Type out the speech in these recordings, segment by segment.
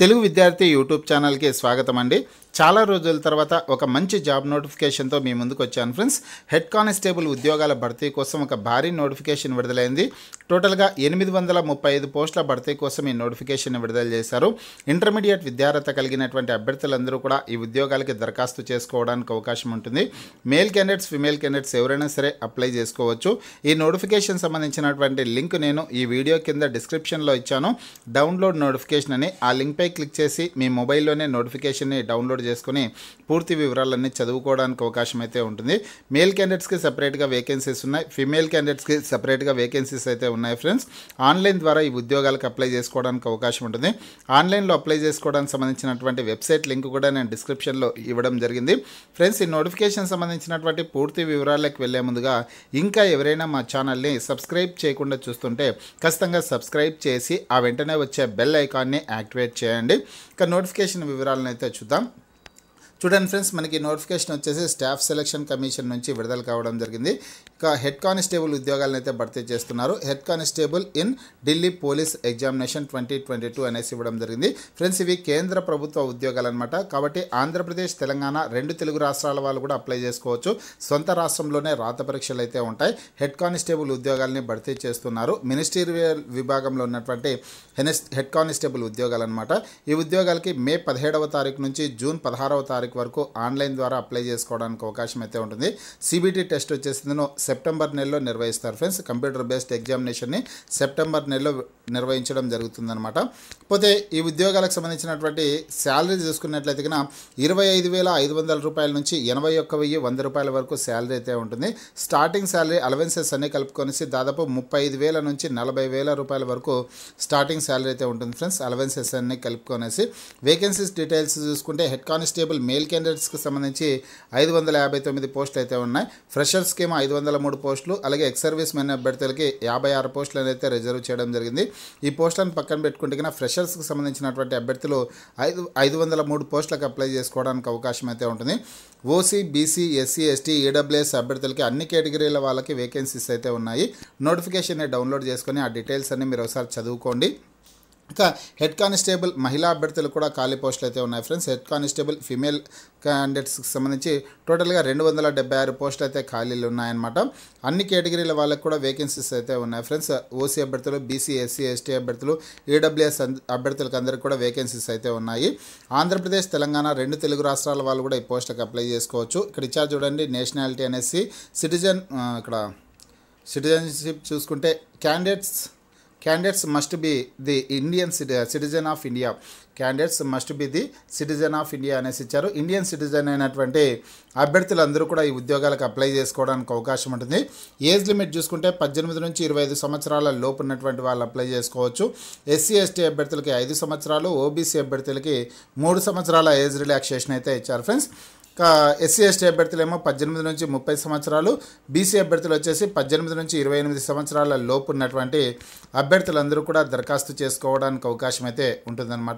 తెలుగు విద్యార్థి యూట్యూబ్ ఛానల్కి స్వాగతం అండి చాలా రోజుల తర్వాత ఒక మంచి జాబ్ నోటిఫికేషన్తో మీ ముందుకు వచ్చాను ఫ్రెండ్స్ హెడ్ కానిస్టేబుల్ ఉద్యోగాల భర్తీ కోసం ఒక భారీ నోటిఫికేషన్ విడుదలైంది టోటల్గా ఎనిమిది వందల ముప్పై ఐదు పోస్టుల భర్తీ కోసం ఈ నోటిఫికేషన్ విడుదల చేశారు ఇంటర్మీడియట్ విద్యార్హత కలిగినటువంటి అభ్యర్థులందరూ కూడా ఈ ఉద్యోగాలకి దరఖాస్తు చేసుకోవడానికి అవకాశం ఉంటుంది మేల్ క్యాండిడేట్స్ ఫిమేల్ క్యాండిడేట్స్ ఎవరైనా సరే అప్లై చేసుకోవచ్చు ఈ నోటిఫికేషన్ సంబంధించినటువంటి లింక్ నేను ఈ వీడియో కింద డిస్క్రిప్షన్లో ఇచ్చాను డౌన్లోడ్ నోటిఫికేషన్ అని ఆ లింక్పై క్లిక్ చేసి మీ మొబైల్లోనే నోటిఫికేషన్ని డౌన్లోడ్ చేసుకుని పూర్తి వివరాలన్నీ చదువుకోవడానికి అవకాశం అయితే ఉంటుంది మేల్ క్యాండిడేట్స్కి సపరేట్గా వేకెన్సీస్ ఉన్నాయి ఫిమేల్ క్యాండిడేట్స్కి సపరేట్గా వేకెన్సీస్ అయితే ఉన్నాయి ఫ్రెండ్స్ ఆన్లైన్ ద్వారా ఈ ఉద్యోగాలకు అప్లై చేసుకోవడానికి అవకాశం ఉంటుంది ఆన్లైన్లో అప్లై చేసుకోవడానికి సంబంధించినటువంటి వెబ్సైట్ లింక్ కూడా నేను డిస్క్రిప్షన్లో ఇవ్వడం జరిగింది ఫ్రెండ్స్ ఈ నోటిఫికేషన్ సంబంధించినటువంటి పూర్తి వివరాలకు వెళ్ళే ముందుగా ఇంకా ఎవరైనా మా ఛానల్ని సబ్స్క్రైబ్ చేయకుండా చూస్తుంటే ఖచ్చితంగా సబ్స్క్రైబ్ చేసి ఆ వెంటనే వచ్చే బెల్ ఐకాన్ని యాక్టివేట్ చేయండి ఇక నోటిఫికేషన్ వివరాలను అయితే చూద్దాం చూడండి ఫ్రెండ్స్ మనకి నోటిఫికేషన్ వచ్చేసి స్టాఫ్ సెలక్షన్ కమిషన్ నుంచి విడుదల కావడం జరిగింది ఇక హెడ్ కానిస్టేబుల్ ఉద్యోగాలను అయితే భర్తీ చేస్తున్నారు head constable in Delhi police examination twenty twenty two అనేసి ఇవ్వడం జరిగింది ఫ్రెండ్స్ ఇవి కేంద్ర ప్రభుత్వ ఉద్యోగాలు అనమాట కాబట్టి ఆంధ్రప్రదేశ్ తెలంగాణ రెండు తెలుగు రాష్ట్రాల వాళ్ళు కూడా అప్లై చేసుకోవచ్చు సొంత రాష్ట్రంలోనే రాత పరీక్షలు అయితే ఉంటాయి హెడ్ కానిస్టేబుల్ ఉద్యోగాలని భర్తీ చేస్తున్నారు మినిస్టీరియల్ విభాగంలో ఉన్నటువంటి హెడ్ కానిస్టేబుల్ ఉద్యోగాలు అనమాట ఈ ఉద్యోగాలకి మే పదిహేడవ తారీఖు నుంచి జూన్ పదహారవ తారీఖు వరకు ఆన్లైన్ ద్వారా అప్లై చేసుకోవడానికి అవకాశం అయితే ఉంటుంది సిబిటి టెస్ట్ వచ్చేసిందో సెప్టెంబర్ నెలలో నిర్వహిస్తారు ఫ్రెండ్స్ కంప్యూటర్ బేస్డ్ ఎగ్జామినేషన్ని సెప్టెంబర్ నెలలో నిర్వహించడం జరుగుతుందన్నమాట పోతే ఈ ఉద్యోగాలకు సంబంధించినటువంటి శాలరీ చూసుకున్నట్లయితే కనుక ఇరవై ఐదు వేల ఐదు వందల రూపాయల నుంచి ఎనభై ఒక్క వెయ్యి వంద రూపాయల వరకు శాలరీ అయితే ఉంటుంది స్టార్టింగ్ శాలరీ అలవెన్సెస్ అన్ని కలుపుకొనేసి దాదాపు ముప్పై ఐదు వేల నుంచి నలభై వేల రూపాయల వరకు స్టార్టింగ్ శాలరీ అయితే ఉంటుంది ఫ్రెండ్స్ అలవెన్సెస్ అన్ని కలుపుకొనేసి వేకెన్సీస్ డీటెయిల్స్ చూసుకుంటే హెడ్ కానిస్టేబుల్ మేల్ క్యాండిడేట్స్కి సంబంధించి ఐదు వందల యాభై తొమ్మిది పోస్టులు అయితే ఉన్నాయి ఫ్రెషర్స్కి ఏమో ఐదు వందల మూడు పోస్టులు అలాగే ఎక్స్ సర్వీస్ మెన్ అభ్యర్థులకి యాభై ఆరు పోస్టులను అయితే రిజర్వ్ చేయడం జరిగింది ఈ పోస్టులను పక్కన పెట్టుకుంటే కన్నా ఫ్రెషర్స్కి సంబంధించినటువంటి అభ్యర్థులు ఐదు ఐదు వందల మూడు పోస్టులకు అప్లై చేసుకోవడానికి అవకాశం అయితే ఉంటుంది OC BC SC ST EWS అభ్యర్థులకి అన్ని కేటగిరీల వాళ్ళకి వేకెన్సీస్ అయితే ఉన్నాయి నోటిఫికేషన్ని డౌన్లోడ్ చేసుకొని ఆ డీటెయిల్స్ అన్ని మీరు ఒకసారి చదువుకోండి ఇంకా హెడ్ కానిస్టేబుల్ మహిళా అభ్యర్థులు కూడా ఖాళీ పోస్టులు అయితే ఉన్నాయి ఫ్రెండ్స్ హెడ్ కానిస్టేబుల్ ఫీమేల్ క్యాండిడేట్స్కి సంబంధించి టోటల్గా రెండు వందల డెబ్బై ఆరు పోస్టులు అయితే ఖాళీలు ఉన్నాయన్నమాట అన్ని కేటగిరీల వాళ్ళకి కూడా వేకెన్సీస్ అయితే ఉన్నాయి ఫ్రెండ్స్ ఓసీ అభ్యర్థులు బీసీ ఎస్సీ ఎస్టీ అభ్యర్థులు ఈడబ్ల్యూఎస్ అభ్యర్థులకు అందరికీ కూడా వేకెన్సీస్ అయితే ఉన్నాయి ఆంధ్రప్రదేశ్ తెలంగాణ రెండు తెలుగు రాష్ట్రాల వాళ్ళు కూడా ఈ పోస్టులకు అప్లై చేసుకోవచ్చు ఇక్కడ ఇచ్చారు చూడండి నేషనాలిటీ అనేసి సిటిజన్ ఇక్కడ సిటిజన్షిప్ చూసుకుంటే candidates candidates must be the Indian citizen of India candidates must be the citizen of India అనేసి ఇచ్చారు ఇండియన్ సిటిజన్ అయినటువంటి అభ్యర్థులందరూ కూడా ఈ ఉద్యోగాలకు అప్లై చేసుకోవడానికి అవకాశం ఉంటుంది ఏజ్ లిమిట్ చూసుకుంటే పద్దెనిమిది నుంచి ఇరవై ఐదు సంవత్సరాల లోపు ఉన్నటువంటి వాళ్ళు అప్లై చేసుకోవచ్చు ఎస్సీ ఎస్టీ అభ్యర్థులకి ఐదు సంవత్సరాలు ఓబీసీ అభ్యర్థులకి మూడు సంవత్సరాల ఏజ్ రిలాక్సేషన్ అయితే ఇచ్చారు ఫ్రెండ్స్ ఇంకా ఎస్సీ ఎస్టీ అభ్యర్థులేమో పద్దెనిమిది నుంచి ముప్పై సంవత్సరాలు బీసీ అభ్యర్థులు వచ్చేసి పద్దెనిమిది నుంచి ఇరవై ఎనిమిది సంవత్సరాల లోపు ఉన్నటువంటి అభ్యర్థులందరూ కూడా దరఖాస్తు చేసుకోవడానికి అవకాశం అయితే ఉంటుందన్నమాట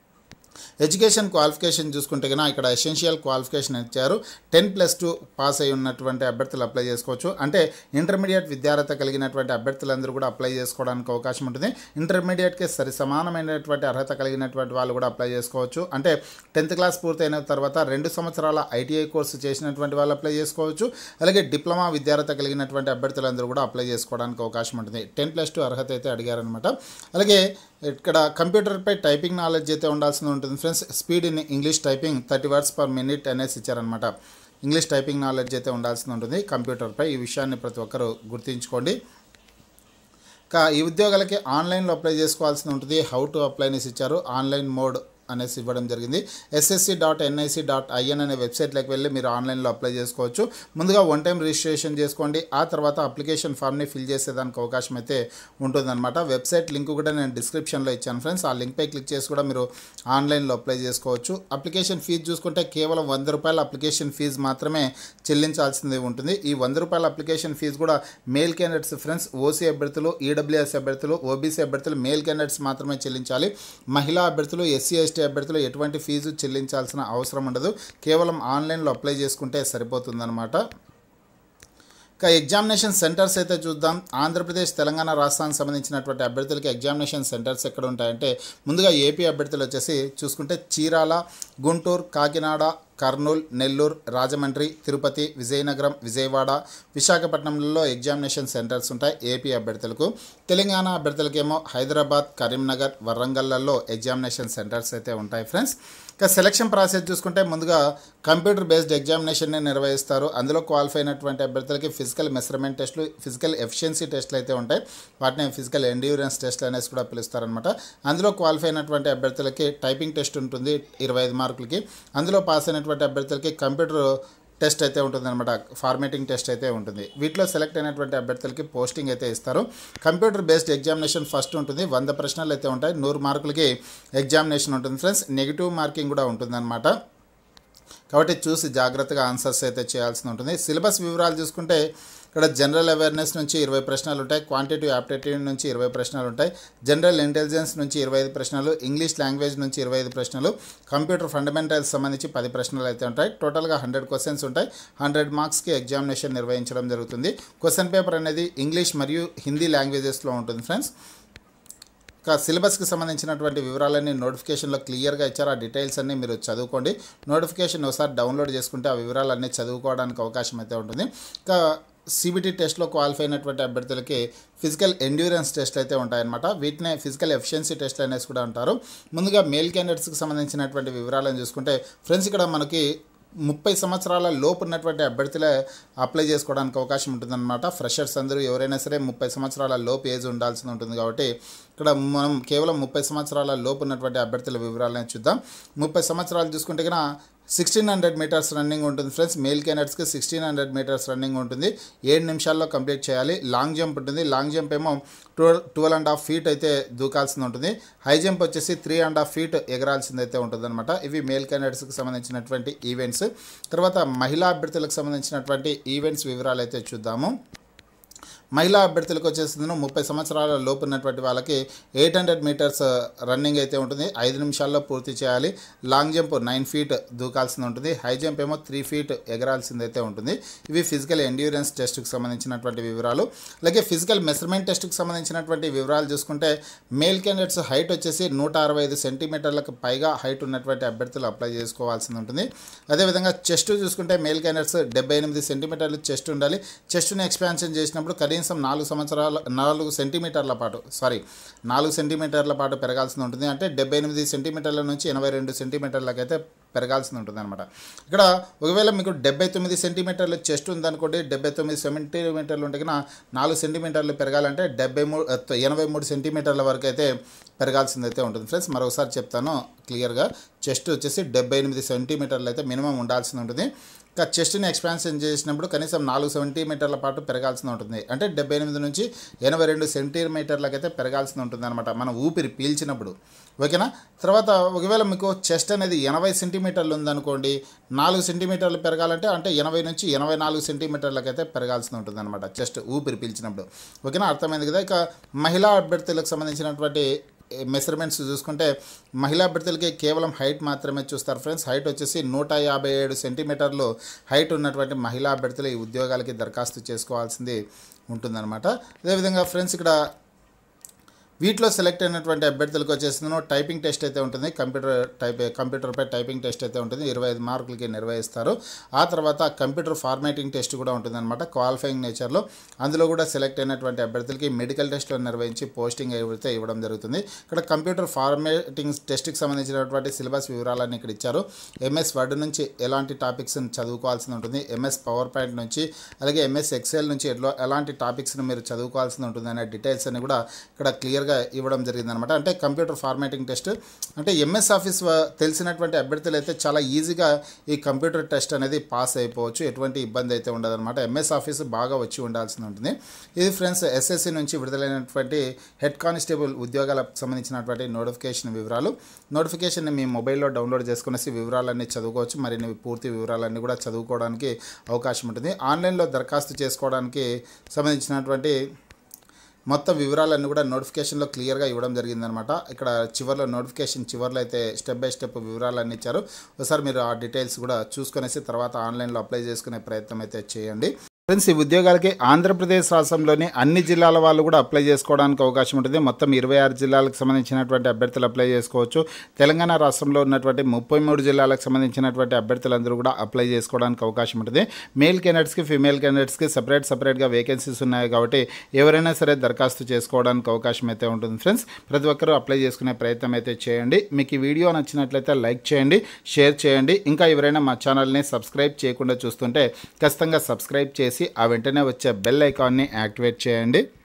ఎడ్యుకేషన్ క్వాలిఫికేషన్ చూసుకుంటే కన్నా ఇక్కడ ఎసెన్షియల్ క్వాలిఫికేషన్ ఇచ్చారు టెన్ ప్లస్ టూ పాస్ అయి ఉన్నటువంటి అభ్యర్థులు అప్లై చేసుకోవచ్చు అంటే ఇంటర్మీడియట్ విద్యార్హత కలిగినటువంటి అభ్యర్థులందరూ కూడా అప్లై చేసుకోవడానికి అవకాశం ఉంటుంది ఇంటర్మీడియట్కి సరి సమానమైనటువంటి అర్హత కలిగినటువంటి వాళ్ళు కూడా అప్లై చేసుకోవచ్చు అంటే టెన్త్ క్లాస్ పూర్తయిన తర్వాత రెండు సంవత్సరాల ఐటీఐ కోర్సు చేసినటువంటి వాళ్ళు అప్లై చేసుకోవచ్చు అలాగే డిప్లొమా విద్యార్హత కలిగినటువంటి అభ్యర్థులందరూ కూడా అప్లై చేసుకోవడానికి అవకాశం ఉంటుంది టెన్ ప్లస్ టూ అర్హత అయితే అడిగారనమాట అలాగే ఇక్కడ కంప్యూటర్పై టైపింగ్ నాలెడ్జ్ అయితే ఉండాల్సి ఉంటుంది friends speed in English typing thirty words per minute అనేసి ఇచ్చారనమాట ఇంగ్లీష్ టైపింగ్ నాలెడ్జ్ అయితే ఉండాల్సి ఉంటుంది కంప్యూటర్పై ఈ విషయాన్ని ప్రతి ఒక్కరూ గుర్తుంచుకోండి ఇంకా ఈ ఉద్యోగాలకి ఆన్లైన్లో అప్లై చేసుకోవాల్సి ఉంటుంది హౌ టు అప్లై అనేసి ఇచ్చారు ఆన్లైన్ మోడ్ అనేసి ఇవ్వడం జరిగింది SSC dot NIC dot IN అనే వెబ్సైట్లోకి వెళ్ళి మీరు ఆన్లైన్లో అప్లై చేసుకోవచ్చు ముందుగా వన్ టైం రిజిస్ట్రేషన్ చేసుకోండి ఆ తర్వాత అప్లికేషన్ ఫామ్ని ఫిల్ చేసేదానికి అవకాశం అయితే ఉంటుందన్నమాట వెబ్సైట్ లింక్ కూడా నేను డిస్క్రిప్షన్లో ఇచ్చాను ఫ్రెండ్స్ ఆ లింక్పై క్లిక్ చేసి కూడా మీరు ఆన్లైన్లో అప్లై చేసుకోవచ్చు అప్లికేషన్ ఫీజు చూసుకుంటే కేవలం వంద రూపాయల అప్లికేషన్ ఫీజు మాత్రమే చెల్లించాల్సింది ఉంటుంది ఈ వంద రూపాయల అప్లికేషన్ ఫీజు కూడా మేల్ క్యాండిడేట్స్ ఫ్రెండ్స్ ఓసీ అభ్యర్థులు ఈడబ్ల్యూఎస్ అభ్యర్థులు ఓబీసీ అభ్యర్థులు మేల్ క్యాండిడేట్స్ మాత్రమే చెల్లించాలి మహిళా అభ్యర్థులు ఎస్సీ ఎస్టీ అభ్యర్థులు ఎటువంటి ఫీజు చెల్లించాల్సిన అవసరం ఉండదు కేవలం ఆన్లైన్లో అప్లై చేసుకుంటే సరిపోతుందన్నమాట ఇక ఎగ్జామినేషన్ సెంటర్స్ అయితే చూద్దాం ఆంధ్రప్రదేశ్ తెలంగాణ రాష్ట్రానికి సంబంధించినటువంటి అభ్యర్థులకి ఎగ్జామినేషన్ సెంటర్స్ ఎక్కడ ఉంటాయంటే ముందుగా ఏపీ అభ్యర్థులు వచ్చేసి చూసుకుంటే చీరాల గుంటూరు కాకినాడ కర్నూలు నెల్లూరు రాజమండ్రి తిరుపతి విజయనగరం విజయవాడ విశాఖపట్నంలో ఎగ్జామినేషన్ సెంటర్స్ ఉంటాయి ఏపీ అభ్యర్థులకు తెలంగాణ అభ్యర్థులకేమో హైదరాబాద్ కరీంనగర్ వరంగల్లలో ఎగ్జామినేషన్ సెంటర్స్ అయితే ఉంటాయి ఫ్రెండ్స్ ఇక సెలక్షన్ ప్రాసెస్ చూసుకుంటే ముందుగా కంప్యూటర్ బేస్డ్ ఎగ్జామినేషన్ని నిర్వహిస్తారు అందులో క్వాలిఫై అయినటువంటి అభ్యర్థులకి ఫిజికల్ మెజర్మెంట్ టెస్టులు ఫిజికల్ ఎఫిషియన్సీ టెస్టులు అయితే ఉంటాయి వాటిని ఫిజికల్ ఎండ్యూరెన్స్ టెస్ట్లు అనేసి కూడా పిలుస్తారనమాట అందులో క్వాలిఫై అయినటువంటి అభ్యర్థులకి టైపింగ్ టెస్ట్ ఉంటుంది ఇరవై ఐదు మార్కులకి అందులో పాస్ అయినటువంటి అభ్యర్థులకి కంప్యూటర్ టెస్ట్ అయితే ఉంటుంది అనమాట ఫార్మేటింగ్ టెస్ట్ అయితే ఉంటుంది వీటిలో సెలెక్ట్ అయినటువంటి అభ్యర్థులకి పోస్టింగ్ అయితే ఇస్తారు కంప్యూటర్ బేస్డ్ ఎగ్జామినేషన్ ఫస్ట్ ఉంటుంది వంద ప్రశ్నలు అయితే ఉంటాయి నూరు మార్కులకి ఎగ్జామినేషన్ ఉంటుంది ఫ్రెండ్స్ నెగిటివ్ మార్కింగ్ కూడా ఉంటుందన్నమాట కాబట్టి చూసి జాగ్రత్తగా ఆన్సర్స్ అయితే చేయాల్సి ఉంటుంది సిలబస్ వివరాలు చూసుకుంటే ఇక్కడ జనరల్ అవేర్నెస్ నుంచి ఇరవై ప్రశ్నలు ఉంటాయి క్వాంటిటివ్ యాప్టిట్యూడ్ నుంచి ఇరవై ప్రశ్నలు ఉంటాయి జనరల్ ఇంటెలిజెన్స్ నుంచి ఇరవై ఐదు ప్రశ్నలు ఇంగ్లీష్ లాంగ్వేజ్ నుంచి ఇరవై ఐదు ప్రశ్నలు కంప్యూటర్ ఫండమెంటల్స్ సంబంధించి పది ప్రశ్నలు అయితే ఉంటాయి టోటల్గా హండ్రెడ్ క్వశ్చన్స్ ఉంటాయి హండ్రెడ్ మార్క్స్కి ఎగ్జామినేషన్ నిర్వహించడం జరుగుతుంది క్వశ్చన్ పేపర్ అనేది ఇంగ్లీష్ మరియు హిందీ లాంగ్వేజెస్లో ఉంటుంది ఫ్రెండ్స్ ఇక సిలబస్కి సంబంధించినటువంటి వివరాలన్నీ నోటిఫికేషన్లో క్లియర్గా ఇచ్చారు ఆ డీటెయిల్స్ అన్నీ మీరు చదువుకోండి నోటిఫికేషన్ ఒకసారి డౌన్లోడ్ చేసుకుంటే ఆ వివరాలన్నీ చదువుకోవడానికి అవకాశం అయితే ఉంటుంది ఇక సిబిటీ టెస్ట్లో క్వాలిఫై అయినటువంటి అభ్యర్థులకి ఫిజికల్ ఎండ్యూరెన్స్ టెస్ట్ అయితే ఉంటాయన్నమాట వీటినే ఫిజికల్ ఎఫిషియన్సీ టెస్ట్ అనేసి కూడా అంటారు ముందుగా మేల్ క్యాండిడేట్స్కి సంబంధించినటువంటి వివరాలను చూసుకుంటే ఫ్రెండ్స్ ఇక్కడ మనకి ముప్పై సంవత్సరాల లోపు ఉన్నటువంటి అభ్యర్థులే అప్లై చేసుకోవడానికి అవకాశం ఉంటుందన్నమాట ఫ్రెషర్స్ అందరూ ఎవరైనా సరే ముప్పై సంవత్సరాల లోపు ఏజ్ ఉండాల్సి ఉంటుంది కాబట్టి ఇక్కడ మనం కేవలం ముప్పై సంవత్సరాల లోపు ఉన్నటువంటి అభ్యర్థుల వివరాలను చూద్దాం ముప్పై సంవత్సరాలు చూసుకుంటే కన్నా సిక్స్టీన్ హండ్రెడ్ మీటర్స్ రన్నింగ్ ఉంటుంది ఫ్రెండ్స్ మేల్ క్యాండిడేట్స్కి సిక్స్టీన్ హండ్రెడ్ మీటర్స్ రన్నింగ్ ఉంటుంది ఏడు నిమిషాల్లో కంప్లీట్ చేయాలి లాంగ్ జంప్ ఉంటుంది లాంగ్ జంప్ ఏమో twelve twelve and half feet అయితే దూకాల్సింది ఉంటుంది హై జంప్ వచ్చేసి త్రీ అండ్ హాఫ్ ఫీట్ ఎగరాల్సింది అయితే ఉంటుంది అనమాట ఇవి మేల్ క్యాండిడేట్స్కి సంబంధించినటువంటి ఈవెంట్స్ తర్వాత మహిళా అభ్యర్థులకు సంబంధించినటువంటి ఈవెంట్స్ వివరాలు అయితే చూద్దాము మహిళా అభ్యర్థులకు వచ్చేసింది ముప్పై సంవత్సరాల లోపు ఉన్నటువంటి వాళ్ళకి ఎయిట్ హండ్రెడ్ మీటర్స్ రన్నింగ్ అయితే ఉంటుంది ఐదు నిమిషాల్లో పూర్తి చేయాలి లాంగ్ జంప్ నైన్ ఫీట్ దూకాల్సింది ఉంటుంది హై జంప్ ఏమో త్రీ ఫీట్ ఎగరాల్సింది అయితే ఉంటుంది ఇవి ఫిజికల్ ఎండ్యూరెన్స్ టెస్ట్కి సంబంధించినటువంటి వివరాలు అలాగే ఫిజికల్ మెజర్మెంట్ టెస్ట్కి సంబంధించినటువంటి వివరాలు చూసుకుంటే మేల్ క్యాండిడేట్స్ హైట్ వచ్చేసి నూట అరవై ఐదు సెంటీమీటర్లకు పైగా హైట్ ఉన్నటువంటి అభ్యర్థులు అప్లై చేసుకోవాల్సి ఉంటుంది అదేవిధంగా చెస్ట్ చూసుకుంటే మేల్ క్యాండిడేట్స్ డెబ్బై ఎనిమిది సెంటీమీటర్లు చెస్ట్ ఉండాలి చెస్ట్ని ఎక్స్పాన్షన్ చేసినప్పుడు కనీసం నాలుగు సంవత్సరాల నాలుగు సెంటీమీటర్ల పాటు సారీ నాలుగు సెంటీమీటర్ల పాటు పెరగాల్సి ఉంటుంది అంటే డెబ్బై ఎనిమిది సెంటీమీటర్ల నుంచి ఎనభై రెండు సెంటీమీటర్లకైతే పెరగాల్సి ఉంటుంది అనమాట ఇక్కడ ఒకవేళ మీకు డెబ్బై తొమ్మిది సెంటీమీటర్లు చెస్ట్ ఉందనుకోండి డెబ్బై తొమ్మిది సెంటీమీటర్లు ఉంటే కన్నా నాలుగు సెంటీమీటర్లు పెరగాలంటే డెబ్బై మూడు ఎనభై మూడు సెంటీమీటర్ల వరకు అయితే పెరగాల్సింది అయితే ఉంటుంది ఫ్రెండ్స్ మరొకసారి చెప్తాను క్లియర్గా చెస్ట్ వచ్చేసి డెబ్బై ఎనిమిది సెంటీమీటర్లు అయితే మినిమం ఉండాల్సి ఉంటుంది ఇంకా చెస్ట్ని ఎక్స్పాన్షన్ చేసినప్పుడు కనీసం నాలుగు సెంటీమీటర్ల పాటు పెరగాల్సి ఉంటుంది అంటే డెబ్బై ఎనిమిది నుంచి ఎనభై రెండు సెంటీమీటర్లకి అయితే పెరగాల్సి ఉంటుంది అనమాట మనం ఊపిరి పీల్చినప్పుడు ఓకేనా తర్వాత ఒకవేళ మీకు చెస్ట్ అనేది ఎనభై సెంటీమీటర్లు ఉందనుకోండి నాలుగు సెంటీమీటర్లు పెరగాలంటే అంటే ఎనభై నుంచి ఎనభై నాలుగు సెంటీమీటర్లకి అయితే పెరగాల్సి ఉంటుంది అనమాట చెస్ట్ ఊపిరి పీల్చినప్పుడు ఓకేనా అర్థమైంది కదా ఇక మహిళా అభ్యర్థులకు సంబంధించినటువంటి మెజర్మెంట్స్ చూసుకుంటే మహిళా అభ్యర్థులకి కేవలం హైట్ మాత్రమే చూస్తారు ఫ్రెండ్స్ హైట్ వచ్చేసి నూట యాభై ఏడు సెంటీమీటర్లు హైట్ ఉన్నటువంటి మహిళా అభ్యర్థులు ఈ ఉద్యోగాలకి దరఖాస్తు చేసుకోవాల్సింది ఉంటుందన్నమాట అదేవిధంగా ఫ్రెండ్స్ ఇక్కడ వీటిలో సెలెక్ట్ అయినటువంటి అభ్యర్థులకు వచ్చేసిందో టైపింగ్ టెస్ట్ అయితే ఉంటుంది కంప్యూటర్ టైప్ కంప్యూటర్పై టైపింగ్ టెస్ట్ అయితే ఉంటుంది ఇరవై ఐదు మార్కులకి నిర్వహిస్తారు ఆ తర్వాత కంప్యూటర్ ఫార్మాటింగ్ టెస్ట్ కూడా ఉంటుందన్నమాట క్వాలిఫైయింగ్ నేచర్లో అందులో కూడా సెలెక్ట్ అయినటువంటి అభ్యర్థులకి మెడికల్ టెస్ట్లో నిర్వహించి పోస్టింగ్ అయితే ఇవ్వడం జరుగుతుంది ఇక్కడ కంప్యూటర్ ఫార్మాటింగ్ టెస్ట్కి సంబంధించినటువంటి సిలబస్ వివరాలన్నీ ఇక్కడ ఇచ్చారు ఎంఎస్ వర్డ్ నుంచి ఎలాంటి టాపిక్స్ని చదువుకోవాల్సి ఉంటుంది ఎంఎస్ పవర్ పాయింట్ నుంచి అలాగే ఎంఎస్ ఎక్సెల్ నుంచి ఎట్లా ఎలాంటి టాపిక్స్ని మీరు చదువుకోవాల్సి ఉంటుంది అనే డీటెయిల్స్ అని కూడా ఇక్కడ క్లియర్గా ఇవ్వడం జరిగిందనమాట అంటే కంప్యూటర్ ఫార్మాటింగ్ టెస్ట్ అంటే ఎంఎస్ ఆఫీస్ వ- తెలిసినటువంటి అభ్యర్థులు అయితే చాలా ఈజీగా ఈ కంప్యూటర్ టెస్ట్ అనేది పాస్ అయిపోవచ్చు ఎటువంటి ఇబ్బంది అయితే ఉండదన్నమాట ఎంఎస్ ఆఫీస్ బాగా వచ్చి ఉండాల్సి ఉంటుంది ఇది ఫ్రెండ్స్ ఎస్ఎస్సి నుంచి విడుదలైనటువంటి హెడ్ కానిస్టేబుల్ ఉద్యోగాలకు సంబంధించినటువంటి నోటిఫికేషన్ వివరాలు నోటిఫికేషన్ మీ మొబైల్లో డౌన్లోడ్ చేసుకునేసి వివరాలన్నీ చదువుకోవచ్చు మరిన్ని పూర్తి వివరాలన్నీ కూడా చదువుకోవడానికి అవకాశం ఉంటుంది ఆన్లైన్లో దరఖాస్తు చేసుకోవడానికి సంబంధించినటువంటి మొత్తం వివరాలన్నీ కూడా నోటిఫికేషన్లో క్లియర్గా ఇవ్వడం జరిగిందనమాట ఇక్కడ చివరిలో నోటిఫికేషన్ చివరిలో అయితే స్టెప్ బై స్టెప్ వివరాలన్నీ ఇచ్చారు ఒకసారి మీరు ఆ డీటెయిల్స్ కూడా చూసుకునేసి తర్వాత ఆన్లైన్లో అప్లై చేసుకునే ప్రయత్నం అయితే చేయండి ఫ్రెండ్స్ ఈ ఉద్యోగాలకి ఆంధ్రప్రదేశ్ రాష్ట్రంలోని అన్ని జిల్లాల వాళ్ళు కూడా అప్లై చేసుకోవడానికి అవకాశం ఉంటుంది మొత్తం ఇరవై ఆరు జిల్లాలకు సంబంధించినటువంటి అభ్యర్థులు అప్లై చేసుకోవచ్చు తెలంగాణ రాష్ట్రంలో ఉన్నటువంటి ముప్పై మూడు జిల్లాలకు సంబంధించినటువంటి అభ్యర్థులందరూ కూడా అప్లై చేసుకోవడానికి అవకాశం ఉంటుంది మేల్ క్యాండిడేట్స్కి ఫీమేల్ క్యాండిడేట్స్కి సపరేట్ సపరేట్గా వేకెన్సీస్ ఉన్నాయి కాబట్టి ఎవరైనా సరే దరఖాస్తు చేసుకోవడానికి అవకాశం అయితే ఉంటుంది ఫ్రెండ్స్ ప్రతి ఒక్కరూ అప్లై చేసుకునే ప్రయత్నం అయితే చేయండి మీకు ఈ వీడియో నచ్చినట్లయితే లైక్ చేయండి షేర్ చేయండి ఇంకా ఎవరైనా మా ఛానల్ని సబ్స్క్రైబ్ చేయకుండా చూస్తుంటే ఖచ్చితంగా సబ్స్క్రైబ్ చేసి ఆ వెంటనే వచ్చే బెల్ ఐకాన్ని యాక్టివేట్ చేయండి